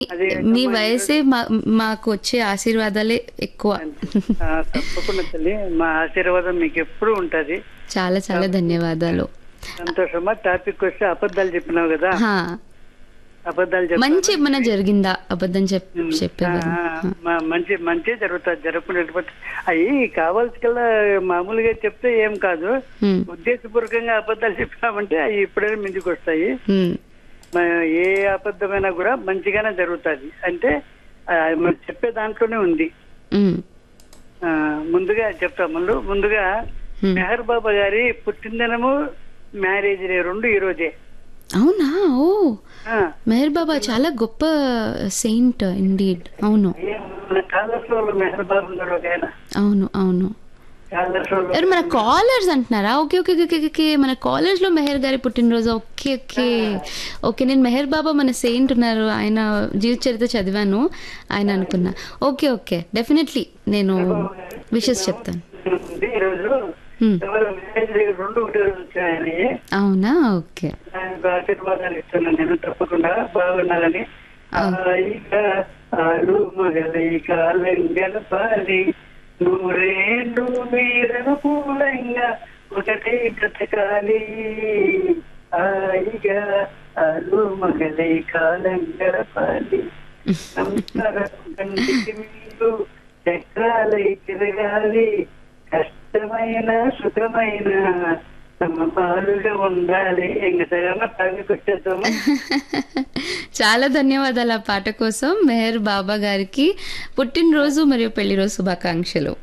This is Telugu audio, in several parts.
అది మీ వయసే మా- మాకు వచ్చే ఆశీర్వాదాలే ఎక్కువ ఆ, తప్పకుండా తల్లి మా ఆశీర్వాదం మీకు ఎప్పుడు ఉంటది చాలా చాలా ధన్యవాదాలు సంతోషమా టాపిక్ వస్తే అబద్ధాలు చెప్పినావు కదా హా, అబద్ధాలు చెప్ప మంచి ఏమైనా జరిగిందా అబద్ధం చెప్ చెప్పేవారు మంచి మంచి జరుగుతుంది జరగకుండా అవి కావాల్సికల్లా మామూలుగా చెప్తే ఏం కాదు హ్మ్, ఉద్దేశపూర్వకంగా అబద్ధాలు చెప్పినామంటే అవి ఇప్పుడైనా మించుకు వస్తాయి హ్మ్, మ- ఏ అబద్ధమైనా కూడా మంచిగానే జరుగుతుంది అంటే ఆ, మనం చెప్పే దాంట్లోనే ఉంది హ్మ్, ఆ, ముందుగా చెప్తా ముందు ముందుగా హ్మ్. మెహర్ బాబా గారి పుట్టినదినము మ్యారేజ్ డే రెండు ఈ రోజే అవునా ఓ ఆ, మెహర్ బాబా చాలా గొప్ప సెయింట్ ఇండీడ్ అవును ఏ మన కాలర్స్లో మెహర్ బాబు ఉన్నాడు ఒక ఆయన అవును అవును కాలర్స్లో ఎవరు మన కాలర్స్ అంటున్నారా okay okay okay okay, okay మన కాలర్స్ లో మెహర్ గారి పుట్టినరోజు ఓకే ఓకే ఓకే నేను మెహర్ బాబా మన సెయింట్ ఉన్నారు ఆయన జీవిత చరిత్ర చదివాను ఆయన అనుకున్నా ఓకే ఓకే డెఫినెట్లీ నేను విషెస్ చెప్తాను ఉంది ఈరోజు హ్మ్. ఎవరు మ్యారేజ్ డే రెండు ఒకటి రోజు వచ్చాయని అవునా ఓకే ఆయనకు ఆశీర్వాదాలు ఇస్తున్నాను నేను తప్పకుండా బాగున్నానని ఇక ఆలు మగలైక గెలపాలి నూరేళ్ళు మీరను పూలంగా ఒకటే బ్రతకాలి హాయిగా ఆలు మగలై కాలం గడపాలి నమస్కారం కంటికి మీరు చక్రాలై తిరగాలి కష్టమైన సుఖమైన తమ పాలుగా ఉండాలి ఎంగ సగమ తాగికొచ్చేద్దాము చాలా ధన్యవాదాలు ఆ పాట కోసం మెహర్ బాబా గారికి పుట్టినరోజు మరియు పెళ్లి రోజు శుభాకాంక్షలు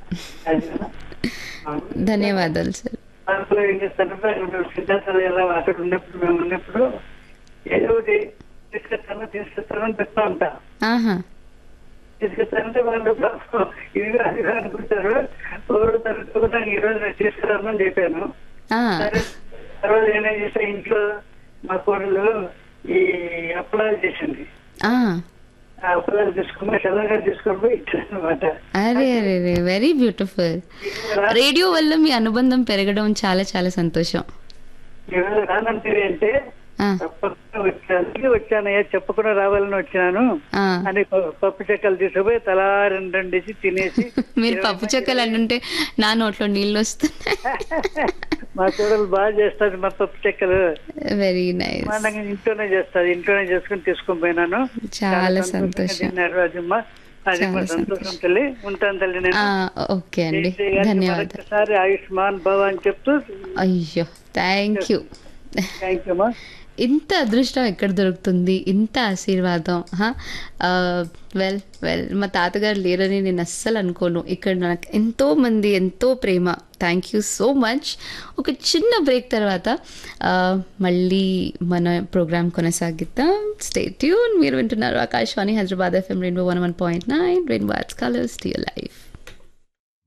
ధన్యవాదాలు సార్ అందులో ఏం చేస్తారంటే సిద్ధార్థ ఎలా అక్కడ ఉన్నప్పుడు మేము ఉన్నప్పుడు ఏదో ఒకటి తీసుకొస్తాను తీసుకొస్తాను చెప్తా ఉంటా ఆహా తీసుకొస్తానంటే వాళ్ళు పాపం ఇదిగా అదిగా అనుకుంటారు ఒకరు తరగతి ఈ రోజు నేను తీసుకురామని చెప్పాను ఆ, సరే, తర్వాత ఏమేం చేస్తే ఇంట్లో మా కోడలు ఈ అప్పలాలు చేసింది ఆ. ఆ అప్పలాలు తీసుకుని చల్లగా తీసుకొని పోయి ఇచ్చాను అనమాట అరే అరే అరే వెరీ బ్యూటిఫుల్ రేడియో వల్ల మీ అనుబంధం పెరగడం చాలా చాలా సంతోషం ఈరోజు రానంటే అంటే ఆ, తప్పకుండా వచ్చాను వచ్చానయ్యా చెప్పకుండా రావాలని వచ్చినాను ఆ. అని ప- పప్పు చెక్కలు తీసుకుపోయి తలా రెండు రెండేసి తినేసి మీరు పప్పు చెక్కలు అంటుంటే నా నోట్లో నీళ్ళు వస్తున్నాయి మా కోడలు బాగా చేస్తుంది మా పప్పు చెక్కలు వెరీ నైస్ బ్రహ్మాండంగా ఇంట్లోనే చేస్తుంది ఇంట్లోనే చేసుకుని తీసుకొని పోయినాను చాలా సంతోషంగా సంతోషం తిన్నారు అజమ్మ అది మా చాలా సంతోషం తల్లి ఉంటాను తల్లి నేను ఓకే అండి జై శ్రీ గారికి ధన్యవాదాలు మరొకసారి ఆయుష్మాన్ భవ అని చెప్తూ అయ్యో థ్యాంక్ యూ థ్యాంక్ యూ అమ్మా ఇంత అదృష్టం ఎక్కడ దొరుకుతుంది ఇంత ఆశీర్వాదం వెల్ వెల్ మా తాతగారు లేరని నేను అస్సలు అనుకోను ఇక్కడ నాకు ఎంతో మంది ఎంతో ప్రేమ థ్యాంక్ యూ సో మచ్ ఒక చిన్న బ్రేక్ తర్వాత ఆ, మళ్ళీ మన ప్రోగ్రామ్ కొనసాగిద్దాం స్టే ట్యూన్ మీరు వింటున్నారు Akashvani Hyderabad FM rainbow one one point nine rainbow colours to your life